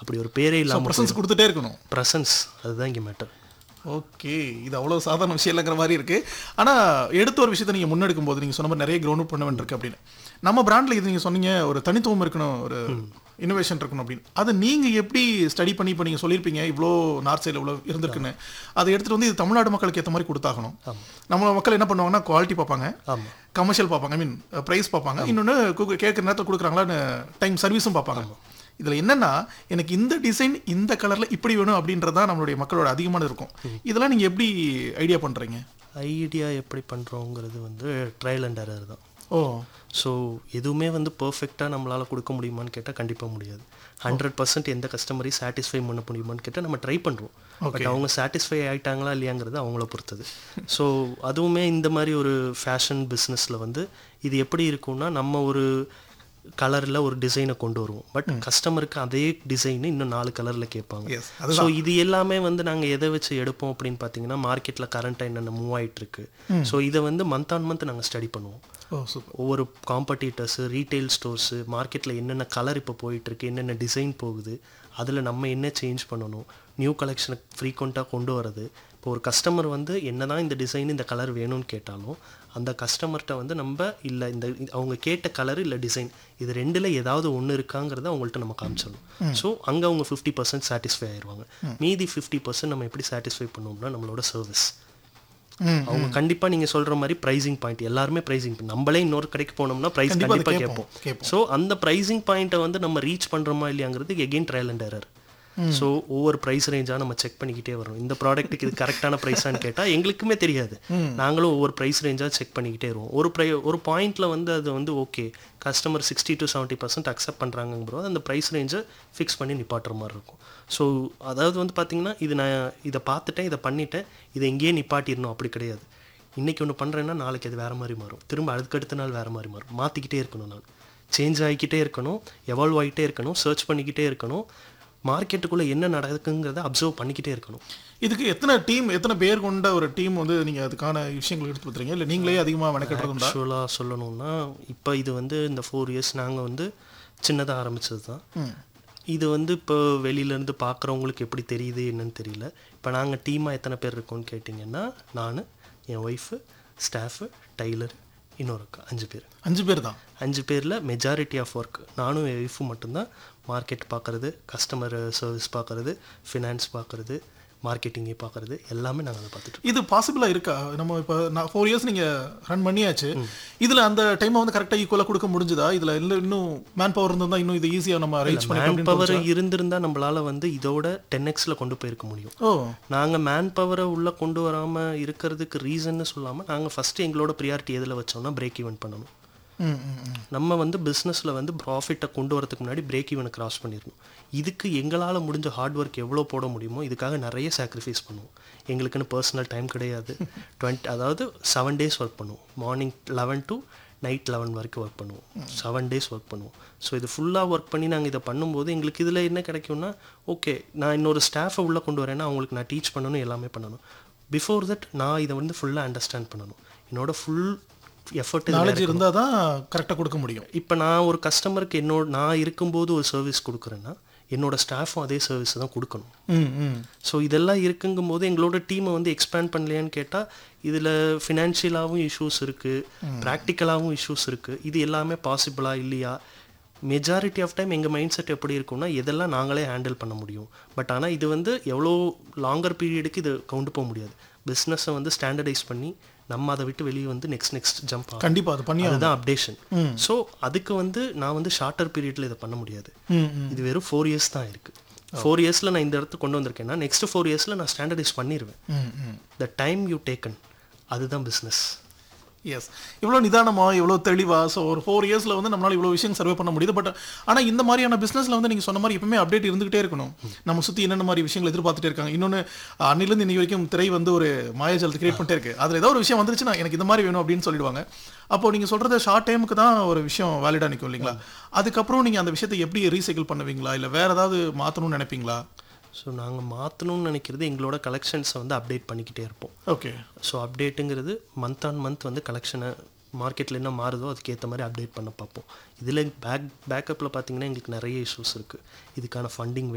அப்படி ஒரு பேரே இல்லாமல் ப்ரெசன்ஸ் கொடுத்துட்டே இருக்கணும் ப்ரெசன்ஸ் அதுதான் இங்கே மேட்டர் ஓகே இது அவ்வளோ சாதாரண விஷயம் இல்லைங்கிற மாதிரி இருக்கு ஆனால் எடுத்த ஒரு விஷயத்தை நீங்கள் முன்னெடுக்கும் போது நீங்கள் சொன்ன மாதிரி நிறைய க்ரௌண்ட் பண்ண வேண்டியிருக்கு அப்படின்னு நம்ம பிராண்டில் இது நீங்கள் சொன்னீங்க ஒரு தனித்துவம் இருக்கணும் ஒரு இன்னோவேஷன் இருக்கணும் அப்படின்னு அது நீங்கள் எப்படி ஸ்டடி பண்ணி இப்போ நீங்கள் சொல்லியிருப்பீங்க இவ்வளோ நார்த் சைடில் இவ்வளோ இருந்திருக்குன்னு அதை எடுத்துகிட்டு வந்து இது தமிழ்நாடு மக்களுக்கு ஏற்ற மாதிரி கொடுத்தாகணும் நம்ம மக்கள் என்ன பண்ணுவாங்கன்னா குவாலிட்டி பார்ப்பாங்க ஆமாம் கமர்ஷியல் பார்ப்பாங்க ஐ மீன் ப்ரைஸ் பார்ப்பாங்க இன்னொன்று கேட்குற நேரத்தில் கொடுக்குறாங்களான்னு டைம் சர்வீஸும் பார்ப்பாங்க இதில் என்னன்னா எனக்கு இந்த டிசைன் இந்த கலரில் இப்படி வேணும் அப்படின்றதான் நம்மளுடைய மக்களோட அதிகமானது இருக்கும் இதெல்லாம் நீங்கள் எப்படி ஐடியா பண்ணுறீங்க ஐடியா எப்படி பண்ணுறோங்கிறது வந்து ட்ரையல் அண்ட் எரர் தான் ஓ ஸோ எதுவுமே வந்து பர்ஃபெக்டாக நம்மளால் கொடுக்க முடியுமான்னு கேட்டால் கண்டிப்பாக முடியாது ஹண்ட்ரட் பர்சன்ட் எந்த கஸ்டமரையும் சாட்டிஸ்ஃபை பண்ண முடியுமான்னு கேட்டால் நம்ம ட்ரை பண்ணுறோம் பட் அவங்க சாட்டிஸ்ஃபை ஆயிட்டாங்களா இல்லையாங்கிறது அவங்கள பொறுத்தது ஸோ அதுவுமே இந்த மாதிரி ஒரு ஃபேஷன் பிஸ்னஸில் வந்து இது எப்படி இருக்கும்னா நம்ம ஒரு கலரில் ஒரு டிசைனை கொண்டு வருவோம் பட் கஸ்டமருக்கு அதே டிசைன் இன்னும் நாலு கலரில் கேட்பாங்க எஸ் ஸோ இது எல்லாமே வந்து நாங்கள் எதை வச்சு எடுப்போம் அப்படின்னு பார்த்தீங்கன்னா மார்க்கெட்டில் கரண்ட்டாக என்னென்ன மூவ் ஆயிட்டு இருக்கு ஸோ இதை வந்து மந்த் ஆன் மந்த் நாங்கள் ஸ்டடி பண்ணுவோம் ஓ சூப்பர் ஒவ்வொரு காம்படிட்டர்ஸு ரீட்டைல் ஸ்டோர்ஸு மார்க்கெட்டில் என்னென்ன கலர் இப்போ போயிட்டுருக்கு என்னென்ன டிசைன் போகுது அதில் நம்ம என்ன சேஞ்ச் பண்ணணும் நியூ கலெக்ஷனை ஃப்ரீக்வெண்ட்டாக கொண்டு வரது இப்போ ஒரு கஸ்டமர் வந்து என்ன தான் இந்த டிசைன் இந்த கலர் வேணும்னு கேட்டாலும் அந்த கஸ்டமர்கிட்ட வந்து நம்ம இல்லை இந்த இது- அவங்க கேட்ட கலர் இல்லை டிசைன் இது ரெண்டில் ஏதாவது ஒன்று இருக்காங்கிறத அவங்கள்ட்ட நம்ம காமிச்சிடணும் ஸோ அங்கே அவங்க ஃபிஃப்டி பர்சன்ட் சாட்டிஸ்ஃபை ஆயிடுவாங்க மீதி ஃபிஃப்டி பர்சன்ட் நம்ம எப்படி சாட்டிஸ்ஃபை பண்ணுவோம்னா நம்மளோட சர்வீஸ் ம் அவங்க கண்டிப்பா நீங்க சொல்ற மாதிரி பிரைசிங் பாயிண்ட் எல்லாருமே பிரைசிங் நம்மளே இன்னொரு கடைக்கு போனோம்னா பிரைஸ் கண்டிப்பா அது கண்டிப்பா கேட்போம், கேட்போம் கேட்போம். ஸோ அந்த பிரைசிங் பாயிண்ட்டை வந்து நம்ம ரீச் பண்றோமா இல்லையாங்கிறது again trial and error so ஒவ்வொரு ப்ரைஸ் ரேஞ்சாக நம்ம செக் பண்ணிக்கிட்டே வரோம் இந்த ப்ராடக்ட்டுக்கு இது கரெக்டான ப்ரைஸான்னு கேட்டால் எங்களுக்குமே தெரியாது நாங்களும் ஒவ்வொரு ப்ரைஸ் ரேஞ்சாக செக் பண்ணிக்கிட்டே வருவோம் ஒரு ப்ரை ஒரு பாயிண்ட்ல வந்து அது வந்து okay customer sixty to seventy percent accept பண்ணுறாங்கங்கிறோம் அந்த ப்ரைஸ் ரேஞ்சை ஃபிக்ஸ் பண்ணி நிப்பாட்டுற மாதிரி இருக்கும் ஸோ அதாவது வந்து பார்த்தீங்கன்னா இது நான் இதை பார்த்துட்டேன் இதை பண்ணிட்டேன் இதை இங்கேயே நிப்பாட்டிடணும் அப்படி கிடையாது இன்னைக்கு ஒன்று பண்ணுறேன்னா நாளைக்கு அது வேறு மாதிரி மாறும் திரும்ப அதுக்கடுத்த நாள் வேறு மாதிரி மாறும் மாற்றிக்கிட்டே இருக்கணும் நான் சேஞ்ச் ஆகிக்கிட்டே இருக்கணும் எவால்வ் ஆகிட்டே இருக்கணும் சர்ச் பண்ணிக்கிட்டே இருக்கணும் மார்க்கெட்டுக்குள்ளே என்ன நடக்குங்கிறத அப்சர்வ் பண்ணிக்கிட்டே இருக்கணும் இதுக்கு எத்தனை டீம் எத்தனை பேர் கொண்ட ஒரு டீம் வந்து நீங்கள் அதுக்கான விஷயங்கள் எடுத்து கொடுத்துறீங்க இல்லை நீங்களே அதிகமாக மெனக்கெட்டுறதுண்டா ஆக்சுவலாக சொல்லணும்னா இப்போ இது வந்து இந்த ஃபோர் இயர்ஸ் நாங்கள் வந்து சின்னதாக ஆரம்பிச்சது தான் ம் இது வந்து இப்போ வெளியிலேருந்து பார்க்குறவங்களுக்கு எப்படி தெரியுது என்னன்னு தெரியல இப்போ நாங்கள் டீமாக எத்தனை பேர் இருக்கோம்னு கேட்டிங்கன்னா நான் என் ஒய்ஃபு ஸ்டாஃபு டைலர் இன்னொரு அக்கா அஞ்சு பேர் அஞ்சு பேர் தான் அஞ்சு பேரில் மெஜாரிட்டி ஆஃப் ஒர்க் நானும் என் ஒய்ஃபும் மட்டும்தான் மார்க்கெட் பார்க்குறது கஸ்டமர் சர்வீஸ் பார்க்குறது ஃபினான்ஸ் பார்க்குறது மார்க்கெட்டிங்கே பார்க்குறது எல்லாமே நாங்கள் அதை பார்த்துட்டு இது பாசிபிளாக இருக்கா நம்ம இப்போ நான் ஃபோர் இயர்ஸ் நீங்கள் ரன் பண்ணியாச்சு இதில் அந்த டைமை வந்து கரெக்டாக ஈக்குவலாக கொடுக்க முடிஞ்சுதா இதில் இல்லை இன்னும் மேன் பவர் இருந்திருந்தா இன்னும் இது ஈஸியாக நம்ம அரேஞ்ச் மேன் பண்ணிக்கலாம் பவர் இருந்திருந்தால் நம்மளால் வந்து இதோட டென் எக்ஸில் கொண்டு போயிருக்க முடியும் ஓ நாங்கள் மேன் பவரை உள்ளே கொண்டு வராமல் இருக்கிறதுக்கு ரீசன்னு சொல்லாமல் நாங்கள் ஃபஸ்ட்டு எங்களோட ப்ரியாரிட்டி எதில் வச்சோம்னா பிரேக் ஈவன் பண்ணணும் ம் ம் ம் நம்ம வந்து பிஸ்னஸில் வந்து ப்ராஃபிட்டை கொண்டு வரதுக்கு முன்னாடி பிரேக் ஈவனை கிராஸ் பண்ணிடணும் இதுக்கு எங்களால் முடிஞ்ச ஹார்ட் ஒர்க் எவ்வளோ போட முடியுமோ இதுக்காக நிறைய சாக்ரிஃபைஸ் பண்ணுவோம் எங்களுக்குன்னு பர்சனல் டைம் கிடையாது டுவெண்ட் அதாவது செவன் டேஸ் ஒர்க் பண்ணுவோம் morning eleven to night eleven வரைக்கும் ஒர்க் பண்ணுவோம் செவன் டேஸ் ஒர்க் பண்ணுவோம் ஸோ இது ஃபுல்லாக ஒர்க் பண்ணி நாங்கள் இதை பண்ணும்போது எங்களுக்கு இதில் என்ன கிடைக்கும்னா ஓகே நான் இன்னொரு ஸ்டாஃபை உள்ளே கொண்டு வரேன்னா அவங்களுக்கு நான் டீச் பண்ணணும் எல்லாமே பண்ணணும் பிஃபோர் தட் நான் இதை வந்து ஃபுல்லாக அண்டர்ஸ்டாண்ட் பண்ணணும் என்னோட ஃபுல் எஃபர்ட் நாலேஜ் இருந்தால் தான் கரெக்டாக கொடுக்க முடியும் இப்போ நான் ஒரு கஸ்டமருக்கு என்னோட நான் இருக்கும்போது ஒரு சர்வீஸ் கொடுக்குறேன்னா என்னோட ஸ்டாஃபும் அதே சர்வீஸ் தான் கொடுக்கணும் ம் ம் ஸோ இதெல்லாம் இருக்குங்கும்போது எங்களோட டீமை வந்து எக்ஸ்பேண்ட் பண்ணலையான்னு கேட்டால் இதில் ஃபினான்ஷியலாகவும் இஷ்யூஸ் இருக்குது ப்ராக்டிக்கலாகவும் இஷ்யூஸ் இருக்குது இது எல்லாமே பாசிபிளா இல்லையா மெஜாரிட்டி ஆஃப் டைம் எங்கள் மைண்ட் செட் எப்படி இருக்கும்னா இதெல்லாம் நாங்களே ஹேண்டில் பண்ண முடியும் பட் ஆனால் இது வந்து எவ்வளோ லாங்கர் பீரியடுக்கு இது கொண்டு போக முடியாது பிஸ்னஸை வந்து ஸ்டாண்டர்டைஸ் பண்ணி நம்ம அதை விட்டு வெளியே வந்து நெக்ஸ்ட் நெக்ஸ்ட் ஜம்ப் ஆகும் கண்டிப்பாக அது பண்ணி அதுதான் அப்டேஷன் ஸோ அதுக்கு வந்து நான் வந்து ஷார்ட்டர் பீரியட்ல இதை பண்ண முடியாது ம் ம் இது வெறும் ஃபோர் இயர்ஸ் தான் இருக்கு ஃபோர் இயர்ஸ்ல நான் இந்த இடத்துக்கு கொண்டு வந்திருக்கேன்னா நெக்ஸ்ட் ஃபோர் இயர்ஸ்ல நான் ஸ்டாண்டர்டைஸ் பண்ணிடுவேன் hmm hmm the time you taken அதுதான் பிஸ்னஸ் எஸ் இவ்வளோ நிதானமாக இவ்வளோ தெளிவாக ஸோ ஒரு ஃபோர் இயர்ஸில் வந்து நம்மளால் இவ்வளோ விஷயம் சர்வே பண்ண முடியுது பட் ஆனால் இந்த மாதிரியான பிஸ்னஸில் வந்து நீங்கள் சொன்ன மாதிரி எப்பவுமே அப்டேட் இருந்துகிட்டே இருக்கணும் நம்ம சுற்றி என்னென்ன மாதிரி விஷயங்கள் எதிர்பார்த்துட்டே இருக்காங்க இன்னொன்று அன்னிலேருந்து இன்னைக்கு வரைக்கும் திரை வந்து ஒரு மாயாஜலத்தை கிரியேட் பண்ணிட்டே இருக்கு அதில் ஏதோ ஒரு விஷயம் வந்துருச்சுன்னா எனக்கு இந்த மாதிரி வேணும் அப்படின்னு சொல்லிடுவாங்க அப்போ நீங்கள் சொல்கிறது ஷார்ட் டைமுக்கு தான் ஒரு விஷயம் வேலிடாக நிற்கும் இல்லைங்களா அதுக்கப்புறம் நீங்கள் அந்த விஷயத்தை எப்படி ரீசைக்கிள் பண்ணுவீங்களா இல்லை வேறு ஏதாவது மாற்றணும்னு நினைப்பீங்களா ஸோ நாங்கள் மாற்றணும்னு நினைக்கிறது எங்களோட கலெக்ஷன்ஸை வந்து அப்டேட் பண்ணிக்கிட்டே இருப்போம் ஓகே ஸோ அப்டேட்டுங்கிறது மந்த் ஆன் மந்த் வந்து கலெக்ஷனை மார்க்கெட்டில் என்ன மாறுதோ அதுக்கேற்ற மாதிரி அப்டேட் பண்ண பார்ப்போம் இதில் பேக் பேக்கப்பில் பார்த்தீங்கன்னா எங்களுக்கு நிறைய இஷ்யூஸ் இருக்குது இதுக்கான ஃபண்டிங்